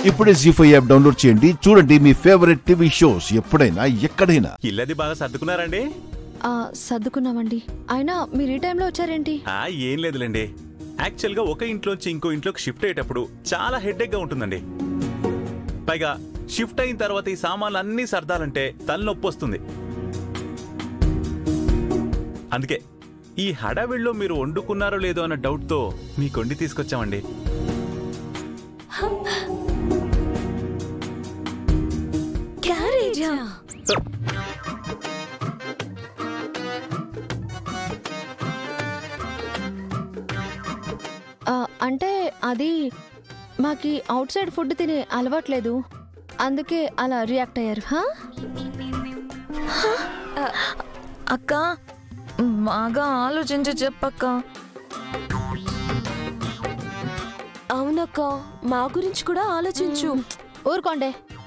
ఇప్పుడే G five app download చేయండి చూడండి మీ ఫేవరెట్ టీవీ షోస్ ఎప్పుడైనా ఎక్కడైనా ఇల్లది బాగా సర్దుకున్నారండి ఆ, సర్దుకున్నామండి అయినా మీరు ఈ టైంలో వచ్చారేంటి ఆ ఏం లేదులేండి యాక్చువల్ గా ఒక ఇంట్లోంచి ఇంకో ఇంట్లోకి షిఫ్ట్ అయ్యేటప్పుడు చాలా హెడ్ఏక్ గా ఉంటుందండి పైగా షిఫ్ట్ అయిన తర్వాత ఈ సామాన్లు అన్నీ సర్దాలంటే తలనొప్పి వస్తుంది అందుకే ఈ హడావిడిలో మీరు వండుకున్నారో లేదో అన్న డౌట్ తో మీ కొండి తీసుకొచ్చామండి క్యారేజా అంటే అది మాకి అవుట్ సైడ్ ఫుడ్ తినే అలవాట్లేదు అందుకే అలా రియాక్ట్ అయ్యారు హా? అక్క బాగా ఆలోచించి చెప్పక్క అవునక్క మా గురించి కూడా ఆలోచించు ఊరుకోండే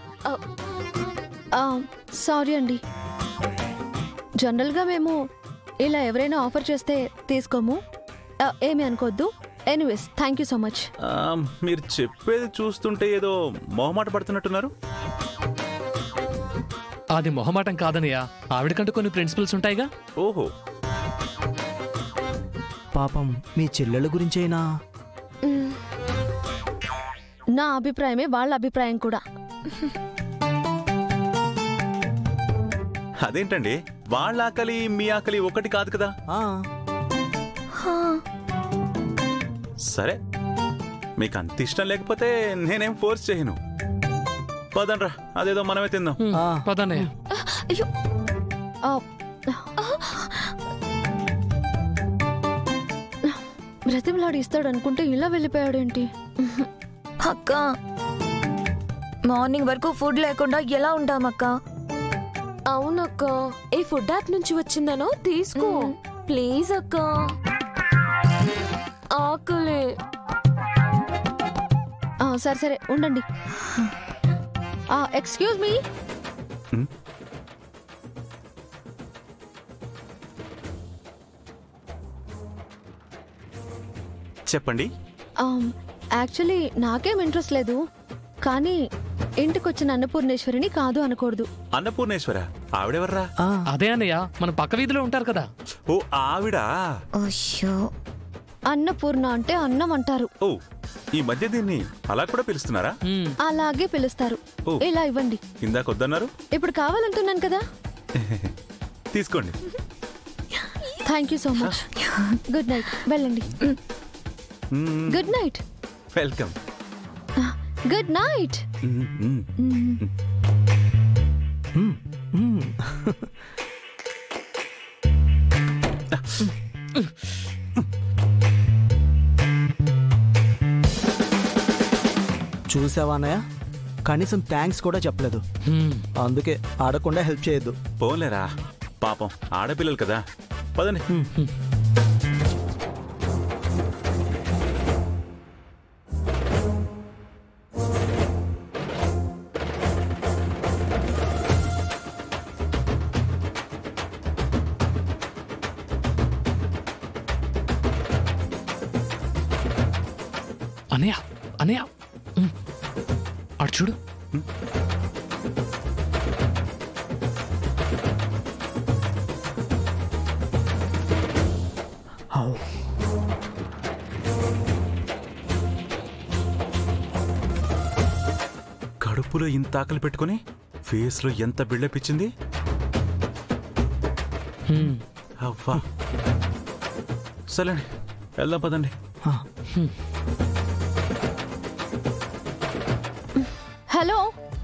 సారీ అండి జనరల్గా మేము ఇలా ఎవరైనా ఆఫర్ చేస్తే తీసుకోము ఆ, ఏమీ అనుకోవద్దు anyways thank you so much ఆ, మీరు చెప్పేది చూస్తుంటే ఏదో మొహమాట పడుతున్నట్టున్నారు అది మొహమాటం కాదనయ్య ఆవిడకంటూ కొన్ని ప్రిన్సిపల్స్ ఉంటాయిగా ఓహో పాపం మీ చెల్లెల గురించైనా నా అభిప్రాయమే వాళ్ళ అభిప్రాయం కూడా అదేంటండి వాళ్ళ ఆకలి మీ ఆకలి ఒకటి కాదు కదా ఆ, సరే మీకు అంత ఇష్టం లేకపోతే నేనేం ఫోర్స్ చేయను పదండ్రా అదేదో మనమే తిందాం ఆ. పదన్నయ్య అయ్యో ఆ, బ్రతిమలాడి ఇస్తాడు అనుకుంటే ఇలా వెళ్ళిపోయాడేంటి అక్క మార్నింగ్ వరకు ఫుడ్ లేకుండా ఎలా ఉంటామక్క అవునక్క ఈ ఫుడ్ యాప్ నుంచి వచ్చిందనో తీసుకో ప్లీజ్ అక్క ఆకలే ఆ, సరే సరే ఉండండి ఎక్స్క్యూజ్ మీ హ్మ్? చెప్పండి యాక్చువల్లీ నాకేం ఇంట్రెస్ట్ లేదు కానీ ఇంటికొచ్చిన అన్నపూర్ణేశ్వరిని కాదు అనకూడదు అన్నపూర్ణేశ్వర ఆవిడెవర్రా ఆ, అదే అన్నయ్య మన పక్క వీధిలో ఉంటారు కదా ఓ ఆవిడ అయ్యో అన్నపూర్ణ అంటే అన్నం అంటారు ఓ ఈ మధ్య దీన్ని అలా కూడా పిలుస్తున్నారా హ్మ్. అలాగే పిలుస్తారు ఓ. ఇలా ఇవ్వండి ఇందాక వద్దన్నారు ఇప్పుడు కావాలంటున్నాను కదా తీసుకోండి thank you so much good night వెళ్ళండి మ్మ్, good night welcome good night మ్మ్, మ్మ్. మ్, మ్. చూసావా అన్నయ్య కనీసం థ్యాంక్స్ కూడా చెప్పలేదు హ్మ్. అందుకే ఆడకుండా హెల్ప్ చేయొద్దు పోలేరా పాపం ఆడపిల్లలు కదా పదండి అన్నయ్య అన్నయ్య హ్మ్. అటు చూడు ఔ. కడుపులో ఇంత ఆకలి పెట్టుకుని ఫేస్ లో ఎంత బిల్డప్ ఇచ్చింది హ్మ్. అవ్వా సరే వెళ్దాం పదండి ఆ, హలో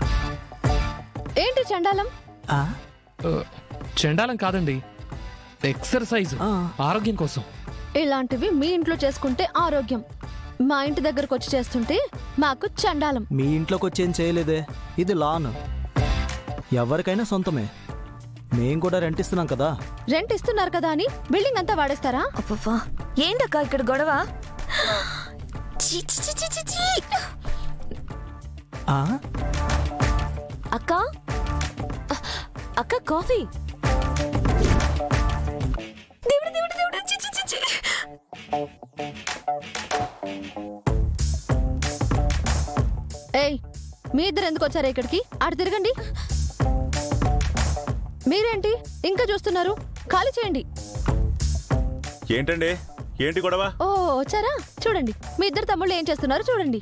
ఏంటి చండాలం ఆ, ఆ, చెండాలం కాదండి ఎక్సర్సైజ్ ఆ. ఆరోగ్యం కోసం ఇలాంటివి మీ ఇంట్లో చేసుకుంటే ఆరోగ్యం మా ఇంటి దగ్గరకు వచ్చి చేస్తుంటే మాకు చండాలం మీ ఇంట్లోకి వచ్చేం చేయలేదే ఇది లాన్ ఎవరికైనా సొంతమే మేం కూడా రెంట్ ఇస్తున్నాం కదా రెంట్ ఇస్తున్నారు కదా అని బిల్డింగ్ అంతా వాడేస్తారా అబ్బబ్బా ఏంటక్క ఇక్కడ గొడవ ఛీ, ఛీ, ఛీ, ఛీ, ఛీ, ఛీ. ఆ, అక్క అక్క కాఫీ దేవుడు, దేవుడు, దేవుడు, ఛీ, ఛీ, ఛీ, ఛీ. ఏయ్ మీ ఇద్దరు ఎందుకు వచ్చారు ఇక్కడికి అటు తిరగండి మీరేంటి ఇంకా చూస్తున్నారు ఖాళీ చేయండి ఏంటండి ఏంటి గొడవ ఓ వచ్చారా చూడండి మీ ఇద్దరు తమ్ముళ్ళు ఏం చేస్తున్నారు చూడండి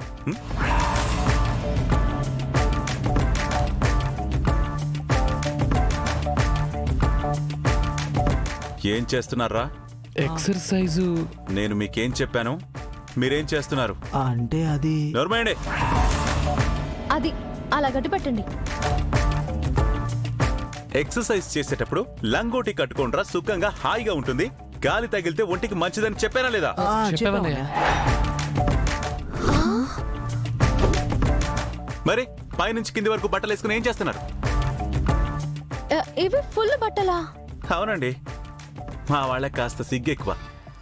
ఏం చేస్తున్నారా ఎక్సర్సైజు నేను మీకేం చెప్పాను మీరేం చేస్తున్నారు అంటే అది నోర్మేయండి అది అలా గట్టి పెట్టండి ఎక్సర్సైజ్ చేసేటప్పుడు లంగోటి కట్టుకోండ్రా సుఖంగా హాయిగా ఉంటుంది గాలి తగిలితే ఒంటికి మంచిదని చెప్పానా లేదా ఆ, చెప్పావన్నయ్య మరి పైనుంచి కింది వరకు బట్టలు వేసుకుని ఏం చేస్తున్నారు ఆ, ఇవి ఫుల్ బట్టలా అవునండి మా వాళ్ళకి కాస్త సిగ్గు ఎక్కువ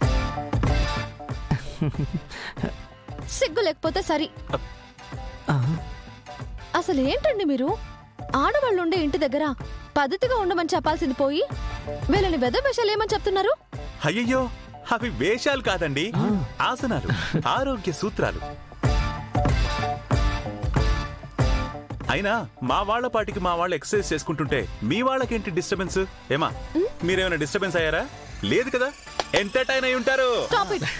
సిగ్గు లేకపోతే సరి ఆ, అసలు ఏంటండి మీరు ఆడవాళ్ళు ఉండే ఇంటి దగ్గర పద్ధతిగా ఉండమని చెప్పాల్సింది పోయి వీళ్ళని వెద వేషాలు ఏమని చెప్తున్నారు అయ్యయ్యో అవి వేషాలు కాదండి ఆసనాలు ఆరోగ్య సూత్రాలు అయినా మా వాళ్ళ పాటికి మా వాళ్ళు ఎక్సర్సైజ్ చేసుకుంటుంటే మీ వాళ్ళకేంటి డిస్టర్బెన్స్ ఏమా మీరేమైనా డిస్టర్బెన్స్ అయ్యారా లేదు కదా ఎంటర్టైన్ అయి ఉంటారు స్టాప్ ఇట్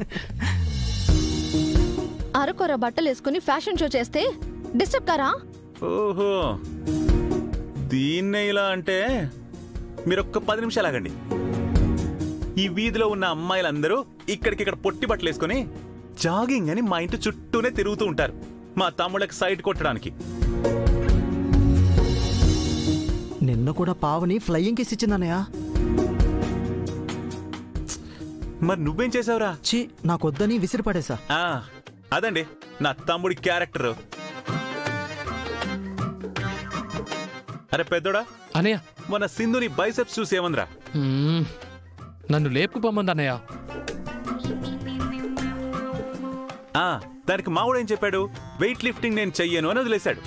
అరకొర బట్టలు వేసుకుని ఫ్యాషన్ షో చేస్తే డిస్టర్బ్ కారా ఓహో దీన్నే ఇలా అంటే మీరు ఒక్క పది నిమిషాలు ఆగండి ఈ వీధిలో ఉన్న అమ్మాయిలందరూ ఇక్కడికిక్కడ పొట్టి బట్టలు వేసుకొని జాగింగ్ అని మా ఇంటి చుట్టూనే తిరుగుతూ ఉంటారు మా తమ్ముళ్ళకి సైడ్ కొట్టడానికి నిన్న కూడా పావని ఫ్లయింగ్ కిస్ ఇచ్చిందన్నయ్య మరి నువ్వేం చేసావురా ఛీ నాకొద్దని విసిరి పడేసా ఆ, అదండి నా తమ్ముడి క్యారెక్టర్ అరే పెద్దోడా అనయ్య మన సింధుని బైసెప్స్ చూసి ఏమందిరా మ్మ్. నన్ను లేపుకుపోమంది అన్నయ్య ఆ, దానికి మావుడు ఏం చెప్పాడు వెయిట్ లిఫ్టింగ్ నేను చెయ్యను అని వదిలేశాడు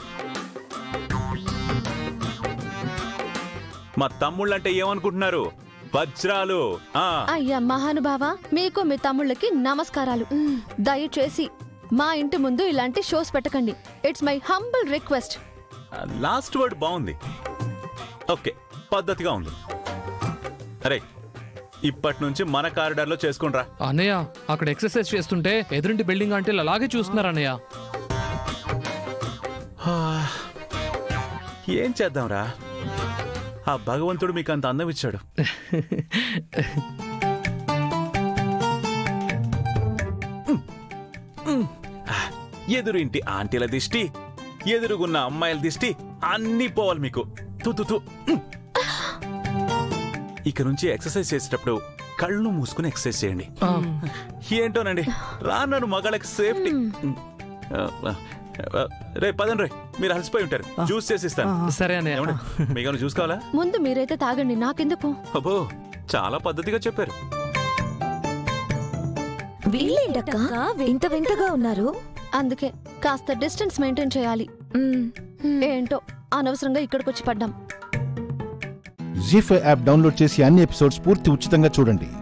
మా తమ్ముళ్ళంటే ఏమనుకుంటున్నారు వజ్రాలు ఆ అయ్యా మహానుభావ మీకు మీ తమ్ముళ్ళకి నమస్కారాలు దయచేసి మా ఇంటి ముందు ఇలాంటి షోస్ పెట్టకండి it's my humble request last word బాగుంది ఓకే పద్ధతిగా ఉంది అరే ఇప్పటి నుంచి మన కారిడార్లో చేసుకుండ్రా అన్నయ్య అక్కడ ఎక్సర్సైజ్ చేస్తుంటే ఎదురింటి బిల్డింగ్ అంటే అలాగే చూస్తున్నారు అన్నయ్య ఏం చేద్దాంరా ఆ భగవంతుడు మీకు అంత అందం ఇచ్చాడు ఆ, ఎదురింటి ఆంటీల దిష్టి ఎదురుగున్న అమ్మాయిల దిష్టి అన్నీ పోవాలి మీకు తు తు తు. ఇక నుంచి ఎక్సర్సైజ్ చేసేటప్పుడు కళ్ళు మూసుకుని ఎక్సర్సైజ్ చేయండి ఆ, ఏంటోనండి రాను మగాళ్ళకి సేఫ్టీ రే పదండి రే మీరు అలసిపోయి ఉంటారు జ్యూస్ చేసి ఇస్తాను సరే అన్నయ్య ఏమండి మీకు జ్యూస్ కావాలా ముందు మీరైతే తాగండి నాకెందుకు అబ్బో చాలా పద్ధతిగా చెప్పారు వీళ్ళేంటక్క ఇంత వింతగా ఉన్నారు అందుకే కాస్త డిస్టెన్స్ మెయింటైన్ చేయాలి మ్మ్. ఏంటో అనవసరంగా ఇక్కడికి వచ్చి పడ్డాం జీ ఫైవ్ యాప్ డౌన్లోడ్ చేసి అన్ని ఎపిసోడ్స్ పూర్తి ఉచితంగా చూడండి